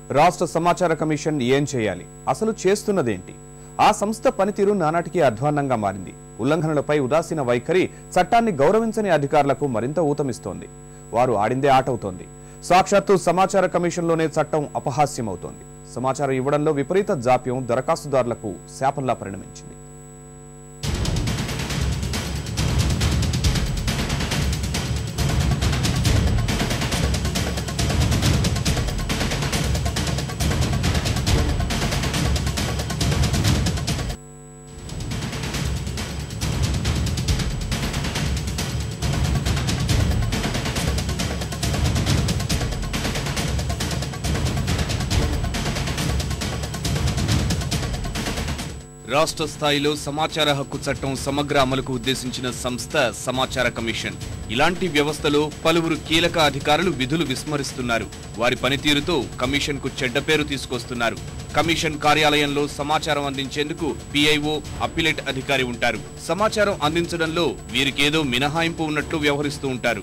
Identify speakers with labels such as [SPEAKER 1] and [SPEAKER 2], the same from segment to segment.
[SPEAKER 1] రాష్ట్ర సమాచార కమిషన్ ఏం చేయాలి అసలు చేస్తున్నదేంటి ఆ సంస్థ పనితీరు నానాటికి అధ్వాన్నంగా మారింది ఉల్లంఘనలపై ఉదాసీన వైఖరి చట్టాన్ని గౌరవించని అధికారులకు మరింత ఊతమిస్తోంది వారు ఆడిందే ఆటవుతోంది సాక్షాత్తు సమాచార కమిషన్లోనే చట్టం అపహాస్యమవుతోంది సమాచారం ఇవ్వడంలో విపరీత జాప్యం దరఖాస్తుదారులకు శాపంలా పరిణమించింది
[SPEAKER 2] రాష్ట్ర స్థాయిలో సమాచార హక్కు చట్టం సమగ్ర అమలుకు ఉద్దేశించిన సంస్థ సమాచార కమిషన్ ఇలాంటి వ్యవస్థలో పలువురు కీలక అధికారులు విధులు విస్మరిస్తున్నారు వారి పనితీరుతో కమిషన్ కు చెడ్డ పేరు తీసుకొస్తున్నారు కమిషన్ కార్యాలయంలో సమాచారం అందించేందుకు పిఐఓ అప్పిలేట్ అధికారి ఉంటారు సమాచారం అందించడంలో వీరికేదో మినహాయింపు ఉన్నట్లు వ్యవహరిస్తూ ఉంటారు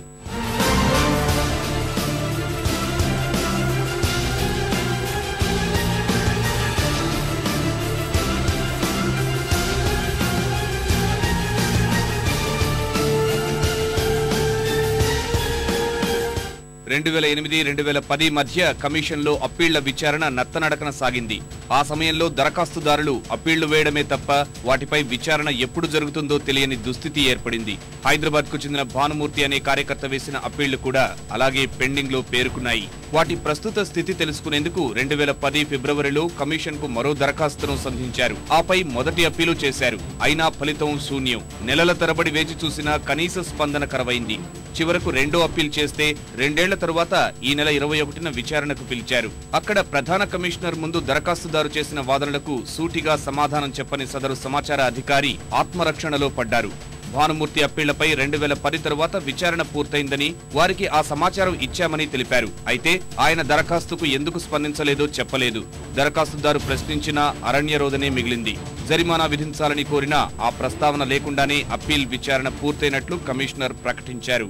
[SPEAKER 2] రెండు వేల ఎనిమిది రెండు వేల పది మధ్య కమిషన్లో అప్పీళ్ల విచారణ నత్తనడకన సాగింది ఆ సమయంలో దరఖాస్తుదారులు అప్పీళ్లు వేయడమే తప్ప వాటిపై విచారణ ఎప్పుడు జరుగుతుందో తెలియని దుస్థితి ఏర్పడింది హైదరాబాద్ కు చెందిన భానుమూర్తి అనే కార్యకర్త వేసిన అప్పీళ్లు కూడా అలాగే పెండింగ్ లో పేరుకున్నాయి వాటి ప్రస్తుత స్థితి తెలుసుకునేందుకు రెండు వేల పది ఫిబ్రవరిలో కమిషన్ కు మరో దరఖాస్తును సంధించారు ఆపై మొదటి అప్పీలు చేశారు అయినా ఫలితం శూన్యం నెలల తరబడి వేచి చూసినా కనీస స్పందన కరవైంది చివరకు రెండో అప్పీల్ చేస్తే రెండేళ్ల తరువాత ఈ నెల ఇరవై ఒకటిన విచారణకు పిలిచారు అక్కడ ప్రధాన కమిషనర్ ముందు దరఖాస్తుదారు చేసిన వాదనలకు సూటిగా సమాధానం చెప్పని సదరు సమాచార అధికారి ఆత్మరక్షణలో పడ్డారు భానుమూర్తి అప్పీళ్లపై రెండు వేల పది తరువాత విచారణ పూర్తయిందని వారికి ఆ సమాచారం ఇచ్చామని తెలిపారు అయితే ఆయన దరఖాస్తుకు ఎందుకు స్పందించలేదో చెప్పలేదు దరఖాస్తుదారు ప్రశ్నించిన అరణ్య రోదనే మిగిలింది జరిమానా విధించాలని కోరినా ఆ ప్రస్తావన లేకుండానే అప్పీల్ విచారణ పూర్తయినట్లు కమిషనర్ ప్రకటించారు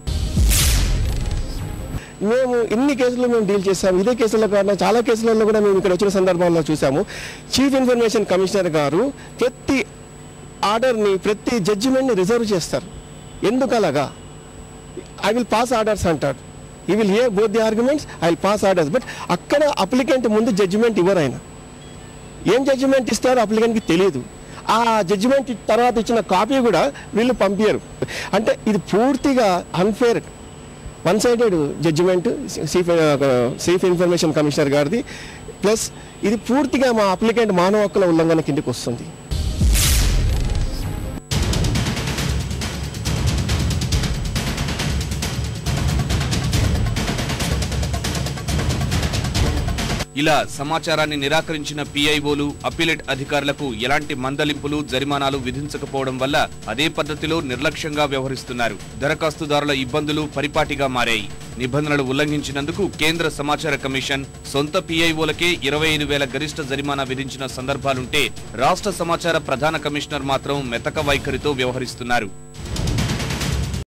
[SPEAKER 3] మేము ఇన్ని కేసులు మేము డీల్ చేసాము ఇదే కేసుల్లో కాకుండా చాలా కేసులలో కూడా మేము ఇక్కడ వచ్చిన సందర్భాల్లో చూసాము చీఫ్ ఇన్ఫర్మేషన్ కమిషనర్ గారు ప్రతి ఆర్డర్ని ప్రతి జడ్జిమెంట్ని రిజర్వ్ చేస్తారు ఎందుకు అలాగా ఐ విల్ పాస్ ఆర్డర్స్ అంటాడు he will hear both the arguments I will pass orders but అక్కడ అప్లికెంట్ ముందు జడ్జిమెంట్ ఇవ్వరు ఆయన ఏం జడ్జిమెంట్ ఇస్తారో అప్లికెంట్కి తెలియదు ఆ జడ్జిమెంట్ తర్వాత ఇచ్చిన కాపీ కూడా వీళ్ళు పంపించరు అంటే ఇది పూర్తిగా unfair one sided judgement chief chief information commissioner గారిది ప్లస్ ఇది పూర్తిగా మా అప్లికెంట్ మానవ హక్కుల ఉల్లంఘన కిందకి వస్తుంది
[SPEAKER 2] ఇలా సమాచారాన్ని నిరాకరించిన పిఐఓలు అప్పీలేట్ అధికారులకు ఎలాంటి మందలింపులు జరిమానాలు విధించకపోవడం వల్ల అదే పద్ధతిలో నిర్లక్ష్యంగా వ్యవహరిస్తున్నారు దరఖాస్తుదారుల ఇబ్బందులు పరిపాటిగా మారాయి నిబంధనలు ఉల్లంఘించినందుకు కేంద్ర సమాచార కమిషన్ సొంత పిఐఓలకే ఇరవై ఐదు వేల గరిష్ట జరిమానా విధించిన సందర్భాలుంటే రాష్ట్ర సమాచార ప్రధాన కమిషనర్ మాత్రం మెతక వైఖరితో వ్యవహరిస్తున్నారు